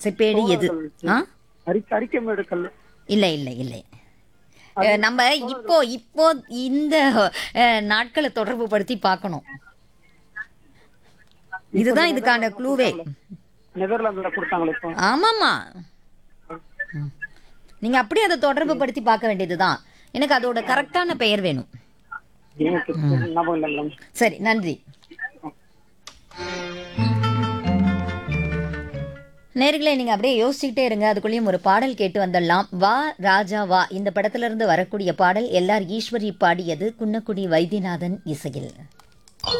செப்பேடு எது ஆ அரிக்க அரிக்கமேடு கல் இல்லை இல்லை இல்லை அஹ், நம்ம இப்போ இப்போ இந்த அஹ், நாட்களை தொடர்பு படுத்தி பார்க்கணும் இதுதான் இதுக்கான க்ளூவே நெதர்லாந்துல கொடுத்தாங்களே இப்போ ஆமாம்மா ம். நீங்க அப்படியே அதை தொடர்பு படுத்தி பார்க்க வேண்டியதுதான் எனக்கு அதோட கரெக்டான பெயர் வேணும் எனக்கு ஞாபகம் இல்லை மேடம் சரி நன்றி நேர்களே நீங்க அப்படியே யோசிச்சுக்கிட்டே இருங்க அதுக்குள்ளேயும் ஒரு பாடல் கேட்டு வந்துடலாம் வா ராஜா வா இந்த படத்துல இருந்து வரக்கூடிய பாடல் எல்ஆர் ஈஸ்வரி பாடியது குன்னக்குடி வைத்தியநாதன் இசையில்